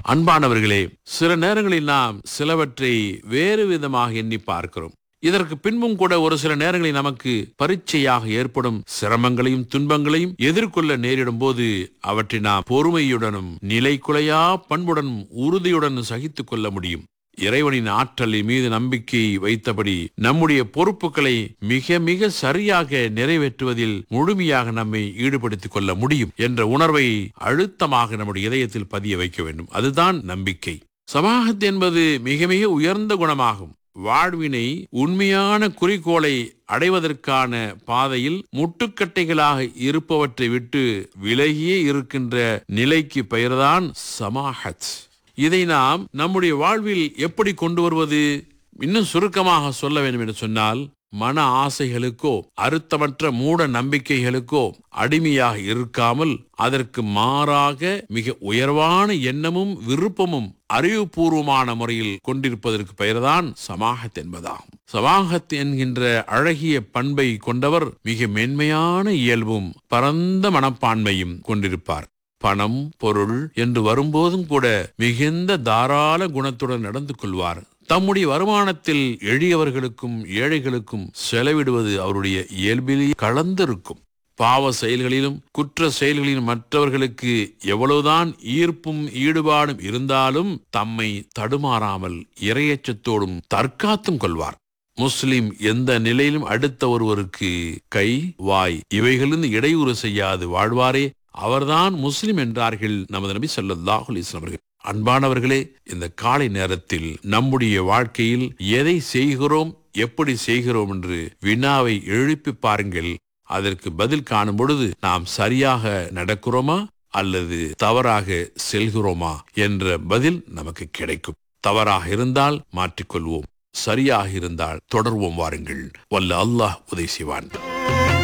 அன்பானவர்களே சில நேரங்களில் நாம் சிலவற்றை வேறு விதமாக எண்ணி பார்க்கிறோம் இதற்கு பின்பும் கூட ஒரு சில நேரங்களில் நமக்கு பரீட்சையாக ஏற்படும் சிரமங்களையும் துன்பங்களையும் எதிர்கொள்ள நேரிடும் போது அவற்றை நாம் பொறுமையுடனும் நிலைக்குலையா பண்புடனும் உறுதியுடனும் சகித்துக் கொள்ள முடியும் இறைவனின் ஆற்றலின் மீது நம்பிக்கை வைத்தபடி நம்முடைய பொறுப்புகளை மிக மிக சரியாக நிறைவேற்றுவதில் முழுமையாக நம்மை ஈடுபடுத்திக் கொள்ள முடியும் என்ற உணர்வை அழுத்தமாக நம்முடைய இதயத்தில் பதிய வைக்க வேண்டும் அதுதான் நம்பிக்கை சமாகத் என்பது மிக மிக உயர்ந்த குணமாகும் வாழ்வினை உண்மையான குறிக்கோளை அடைவதற்கான பாதையில் முட்டுக்கட்டைகளாக இருப்பவற்றை விட்டு விலகியே இருக்கின்ற நிலைக்கு பெயர்தான் சமாஹத் இதை நாம் நம்முடைய வாழ்வில் எப்படி கொண்டு வருவது இன்னும் சுருக்கமாக சொல்ல வேண்டும் என்று சொன்னால் மன ஆசைகளுக்கோ அறுத்தமற்ற மூட நம்பிக்கைகளுக்கோ அடிமையாக இருக்காமல் அதற்கு மாறாக மிக உயர்வான எண்ணமும் விருப்பமும் அறிவுபூர்வமான முறையில் கொண்டிருப்பதற்கு பெயர்தான் சமாகத் என்பதாகும் சமாகத் என்கின்ற அழகிய பண்பை கொண்டவர் மிக மென்மையான இயல்பும் பரந்த மனப்பான்மையும் கொண்டிருப்பார் பணம் பொருள் என்று வரும்போதும் கூட மிகுந்த தாராள குணத்துடன் நடந்து கொள்வார் தம்முடைய வருமானத்தில் எளியவர்களுக்கும் ஏழைகளுக்கும் செலவிடுவது அவருடைய இயல்பிலேயே கலந்திருக்கும் பாவ செயல்களிலும் குற்ற செயல்களிலும் மற்றவர்களுக்கு எவ்வளவுதான் ஈர்ப்பும் ஈடுபாடும் இருந்தாலும் தம்மை தடுமாறாமல் இரையச்சத்தோடும் தற்காத்தும் கொள்வார் முஸ்லிம் எந்த நிலையிலும் அடுத்த ஒருவருக்கு கை வாய் இவைகளிலிருந்து இடையூறு செய்யாது வாழ்வாரே அவர்தான் முஸ்லிம் என்றார்கள் நமது நபி ஸல்லல்லாஹு அலைஹி வஸல்லம் அவர்கள் அன்பானவர்களே இந்த காலை நேரத்தில் நம்முடைய வாழ்க்கையில் எதை செய்கிறோம் எப்படி செய்கிறோம் என்று வினாவை எழுப்பி பாருங்கள் அதற்கு பதில் காணும் பொழுது நாம் சரியாக நடக்கிறோமா அல்லது தவறாக செல்கிறோமா என்ற பதில் நமக்கு கிடைக்கும் தவறாக இருந்தால் மாற்றிக்கொள்வோம் சரியாக இருந்தால் தொடர்வோம் வாருங்கள் வல்ல அல்லாஹ் உதவி செய்வான்